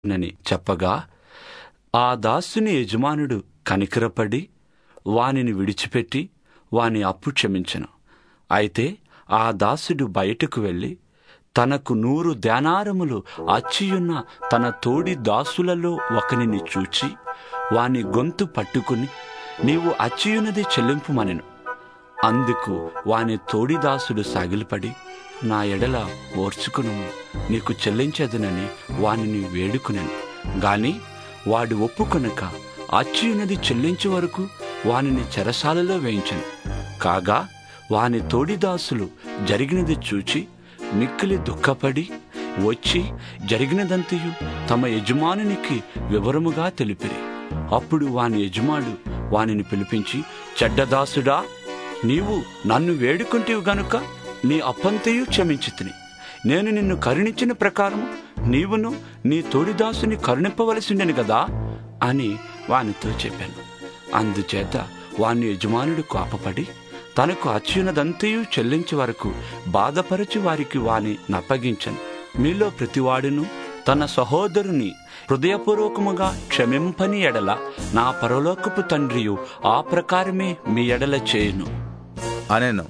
నని చెప్పగా ఆ దాసుని యజమానుడు కనికరపడి వానిని విడిచిపెట్టి వాని అప్పు క్షమించెను అయితే ఆ దాసుడు బయటకు వెళ్ళి తనకు నూరు ధ్యానారములు అచ్చియున్న తన తోడి దాసులలో ఒకనిని చూచి వాని గొంతు పట్టుకుని నీవు అచ్చియున్నది చెల్లింపుమనెను అందుకు వాని తోడిదాసుడు సాగిలపడి నా ఎడల ఓర్చుకును నీకు చెల్లించదునని వానిని వేడుకునెను గాని వాడు ఒప్పుకొనక అచ్చియున్నది చెల్లించే వరకు వానిని చెరసాలలో వేయించెను కాగా వాని తోడిదాసులు జరిగినది చూచి మిక్కిలి దుఃఖపడి వచ్చి జరిగినదంతయు తమ యజమానునికి వివరముగా తెలిపిరి అప్పుడు వాని యజమానుడు వానిని పిలిపించి చెడ్డదాసుడా నీవు నన్ను వేడుకుంటేవు గనుక నీ అప్పంతయు క్షమించితిని నేను నిన్ను కరుణించిన ప్రకారము నీవును నీ తోడిదాసుని కరుణింపవలసిండెను కదా అని వానితో చెప్పాను అందుచేత వాని యజమానుడు కోపపడి తనకు అచ్యునదంతయు చెల్లించే వరకు బాధపరచి వారికి వాని నప్పగించను మీలో ప్రతివాడును తన సహోదరుని హృదయపూర్వకముగా క్షమింపని ఎడల నా పరలోకపు తండ్రియు ఆ ప్రకారమే మీ ఎడల చేయును అనెను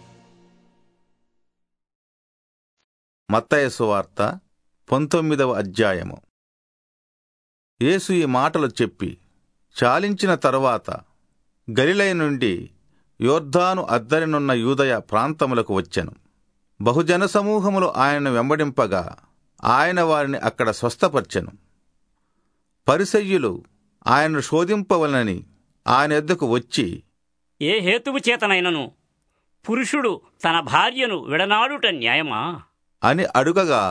మత్తయ సువార్త పంతొమ్మిదవ అధ్యాయము యేసు ఈ మాటలు చెప్పి చాలించిన తరువాత గలిలయ నుండి యోర్ధాను అద్దరినున్న యూదయ ప్రాంతములకు వచ్చెను బహుజన సమూహములు ఆయనను వెంబడింపగా ఆయన వారిని అక్కడ స్వస్థపర్చెను పరిసయ్యులు ఆయనను శోధింపవలనని ఆయన ఎద్దకు వచ్చి ఏ హేతువు చేతనైనను పురుషుడు తన భార్యను విడనాడుట న్యాయమా అని అడుగగా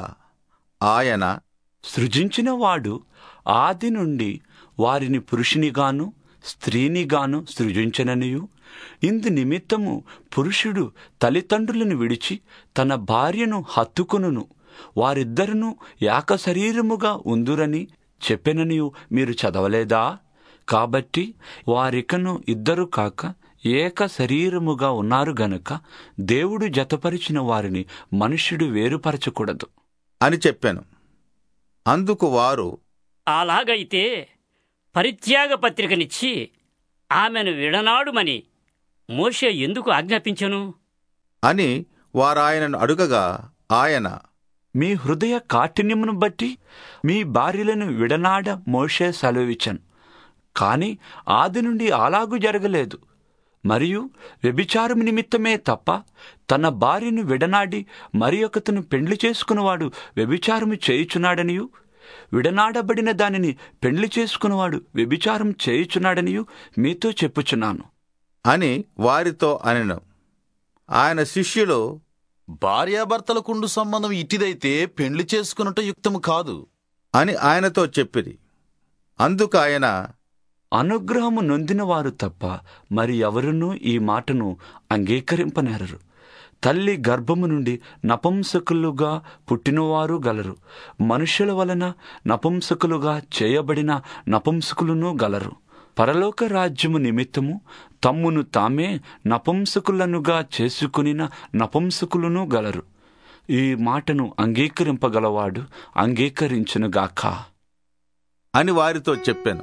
ఆయన సృజించిన వాడు ఆది నుండి వారిని పురుషునిగాను స్త్రీనిగాను సృజించననియు ఇందు నిమిత్తము పురుషుడు తల్లిదండ్రులను విడిచి తన భార్యను హత్తుకును వారిద్దరును ఏక శరీరముగా ఉందురని చెప్పెననియు మీరు చదవలేదా కాబట్టి వారికను ఇద్దరు కాక ఏక శరీరముగా ఉన్నారు గనుక దేవుడు జతపరిచిన వారిని మనుష్యుడు వేరుపరచకూడదు అని చెప్పాను అందుకు వారు అలాగైతే పరిత్యాగ పత్రికనిచ్చి ఆమెను విడనాడుమని మోషే ఎందుకు ఆజ్ఞాపించను అని వారాయనను అడుగగా ఆయన మీ హృదయ కాఠిన్యమును బట్టి మీ భార్యలను విడనాడ మోషే సెలవిచ్చను కాని ఆది నుండి అలాగు జరగలేదు మరియు వ్యభిచారం నిమిత్తమే తప్ప తన భార్యను విడనాడి మరి ఒకతను పెండ్లి చేసుకున్నవాడు వ్యభిచారము చేయుచున్నాడనియు విడనాడబడిన దానిని పెండ్లి చేసుకున్నవాడు వ్యభిచారం చేయుచున్నాడనియు మీతో చెప్పుచున్నాను అని వారితో అనెను ఆయన శిష్యులు భార్యాభర్తలకుండు సంబంధం ఇట్టిదైతే పెండ్లి చేసుకున్నట్టు యుక్తము కాదు అని ఆయనతో చెప్పిరి అందుకు ఆయన అనుగ్రహము నొందినవారు తప్ప మరి ఎవరునూ ఈ మాటను అంగీకరింపనేరరు తల్లి గర్భము నుండి నపుంసకులుగా పుట్టినవారు గలరు మనుషుల వలన నపుంసకులుగా చేయబడిన నపుంసకులను గలరు పరలోక రాజ్యము నిమిత్తము తమ్మును తామే నపుంసకులనుగా చేసుకునిన నపుంసకులను గలరు ఈ మాటను అంగీకరింపగలవాడు అంగీకరించునుగాక అని వారితో చెప్పాను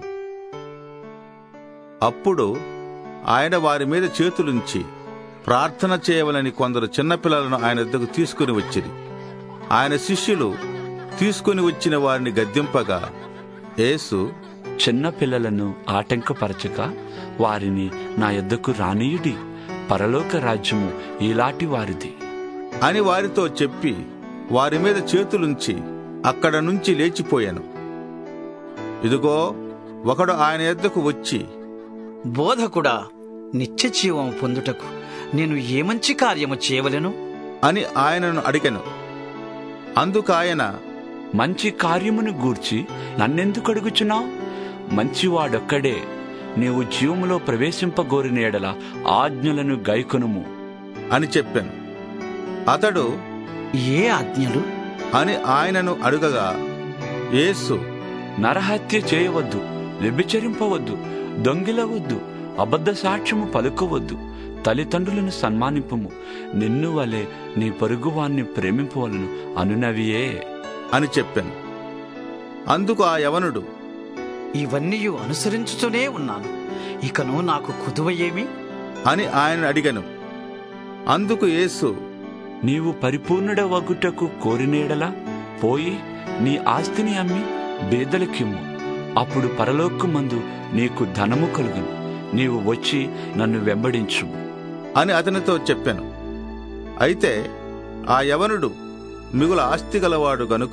అప్పుడు ఆయన వారి మీద చేతులుంచి ప్రార్థన చేయవలని కొందరు చిన్నపిల్లలను ఆయన వద్దకు తీసుకుని వచ్చిరి ఆయన శిష్యులు తీసుకుని వచ్చిన వారిని గద్దింపగా యేసు చిన్న పిల్లలను ఆటంకపరచక వారిని నా యొద్దకు రానీయుడి పరలోక రాజ్యము ఈలాటి వారిది అని వారితో చెప్పి వారి మీద చేతులుంచి అక్కడ నుంచి లేచిపోయాను ఇదిగో ఒకడు ఆయన ఎద్దకు వచ్చి బోధకుడా నిత్య జీవం పొందుటకు నేను ఏ మంచి కార్యము చేయవలెను అని ఆయనను అడిగాను అందుకు ఆయన మంచి కార్యమును గూర్చి నన్నెందుకు అడుగుచున్నావు మంచివాడొక్కడే నీవు జీవములో ప్రవేశింపగోరిన ఎడల ఆజ్ఞలను గైకొనుము అని చెప్పాను అతడు ఏ ఆజ్ఞలు అని ఆయనను అడుగగా యేసు నరహత్య చేయవద్దు వ్యభిచరింపవద్దు దొంగిలవద్దు అబద్ధ సాక్ష్యము పలుకోవద్దు తల్లిదండ్రులను సన్మానింపము నిన్ను వలె నీ పొరుగువాన్ని ప్రేమింపవలను అనునవియే అని చెప్పాను అందుకు ఆ యవనుడు ఇవన్నీ అనుసరించుతూనే ఉన్నాను ఇకను నాకు కుదువ ఏమి అని ఆయన అడిగను అందుకు యేసు నీవు పరిపూర్ణుడ వగుటకు కోరినేడలా పోయి నీ ఆస్తిని అమ్మి బేదలకిమ్ము అప్పుడు పరలోకమందు నీకు ధనము కలుగును నీవు వచ్చి నన్ను వెంబడించు అని అతనితో చెప్పాను అయితే ఆ యవనుడు మిగుల ఆస్తి గలవాడు గనుక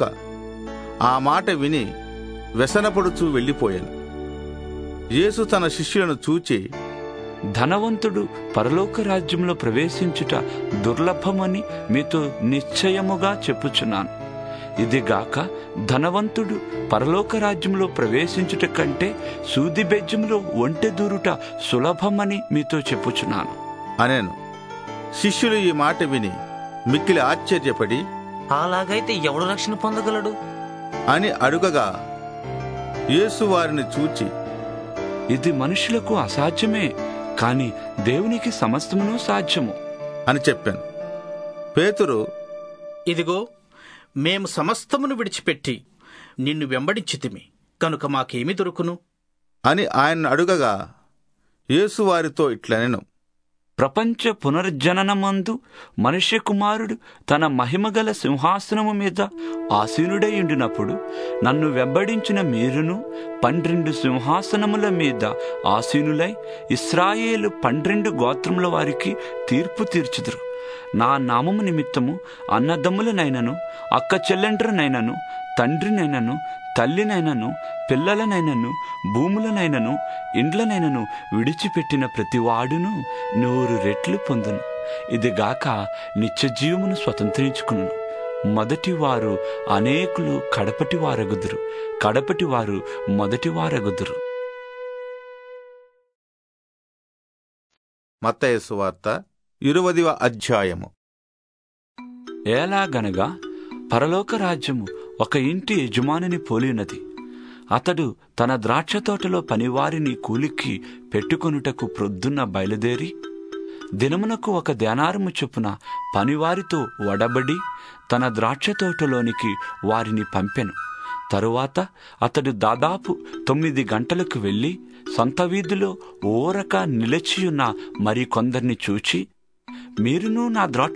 ఆ మాట విని వ్యసనపడుచూ వెళ్ళిపోయాను యేసు తన శిష్యులను చూచి ధనవంతుడు పరలోక రాజ్యంలో ప్రవేశించుట దుర్లభమని మీతో నిశ్చయముగా చెప్పుచున్నాను ఇదిగాక ధనవంతుడు పరలోక రాజ్యంలో ప్రవేశించుట కంటే సూది బెజ్జంలో ఒంటె దూరుట సులభమని మీతో చెప్పుచున్నాను అనేను శిష్యులు ఈ మాట విని మిక్కిలి ఆశ్చర్యపడి అలాగైతే ఎవడు రక్షణ పొందగలడు అని అడుగగా యేసు వారిని చూచి ఇది మనుషులకు అసాధ్యమే కాని దేవునికి సమస్తమును సాధ్యము అని చెప్పాను పేతురు ఇదిగో మేము సమస్తమును విడిచిపెట్టి నిన్ను వెంబడించితిమి కనుక మాకేమి దొరుకును అని ఆయన అడుగగా యేసు వారితో ఇట్లనెను ప్రపంచ పునర్జననమందు మనుష్య కుమారుడు తన మహిమగల సింహాసనము మీద ఆసీనుడై ఉండినప్పుడు నన్ను వెంబడించిన మీరును పన్నెండు సింహాసనముల మీద ఆసీనులై ఇస్రాయేలు పన్నెండు గోత్రముల వారికి తీర్పు తీర్చుదురు నా నామము నిమిత్తము అన్నదమ్ములనైనను అక్క చెల్లెండ్రనైనను తండ్రినైనను తల్లినైనను పిల్లలనైనను భూములనైనను ఇండ్లనైనను విడిచిపెట్టిన ప్రతివాడును నూరు రెట్లు పొందును ఇదిగాక నిత్యజీవమును స్వతంత్రించుకును మొదటి వారు అనేకులు కడపటి వారగుదురు కడపటి వారు మొదటి వారగుదురు మత్తయి సువార్త ఇరువదివ అధ్యాయము ఎలాగనగా పరలోక రాజ్యము ఒక ఇంటి యజమానిని పోలినది అతడు తన ద్రాక్ష తోటలో పనివారిని కూలికి పెట్టుకొనుటకు ప్రొద్దున్న బయలుదేరి దినమునకు ఒక ధ్యానారము చొప్పున పనివారితో వడబడి తన ద్రాక్ష తోటలోనికి వారిని పంపెను తరువాత అతడు దాదాపు తొమ్మిది గంటలకు వెళ్ళి సొంత వీధిలో ఓరక నిలిచియున్న మరికొందరిని చూచి మీరును నా ద్రాక్ష